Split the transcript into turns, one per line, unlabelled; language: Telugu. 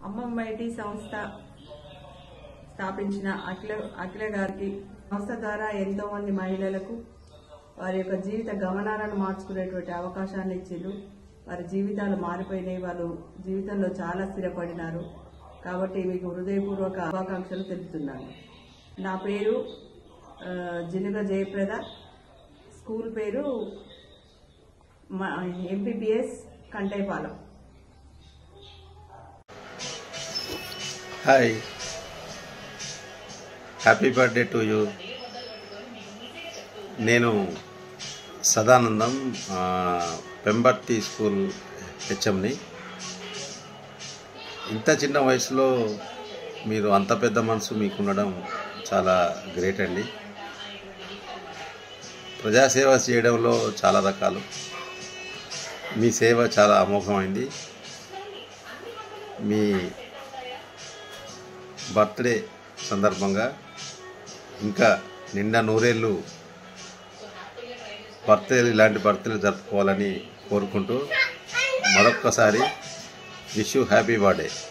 అమ్మమ్మ ఐటీ సంస్థ స్థాపించిన అఖిల అఖిల గారికి సంస్థ ద్వారా ఎంతో మంది మహిళలకు వారి యొక్క జీవిత గమనాలను మార్చుకునేటువంటి అవకాశాన్ని ఇచ్చిండ్రు వారి జీవితాలు మారిపోయినాయి వాళ్ళు జీవితంలో చాలా స్థిరపడినారు కాబట్టి మీకు హృదయపూర్వక శుభాకాంక్షలు తెలుపుతున్నాను నా పేరు ఆ, జినుగ జయప్రద స్కూల్ పేరు MPPS Kantaipalem
hi happy birthday to you నేను సదానందం ఆ, పెంబర్తి స్కూల్ హెచ్ఎంని ఇంత చిన్న వయసులో మీరు అంత పెద్ద మనసు మీకు ఉండడం చాలా గ్రేట్ అండి ప్రజాసేవ చేయడంలో చాలా రకాలు మీ సేవ చాలా అమోఘమైంది మీ బర్త్డే సందర్భంగా ఇంకా నిండా నూరేళ్ళు బర్త్డేలు ఇలాంటి బర్త్డేలు జరుపుకోవాలని కోరుకుంటూ మరొక్కసారి విష్ యూ హ్యాపీ బర్త్డే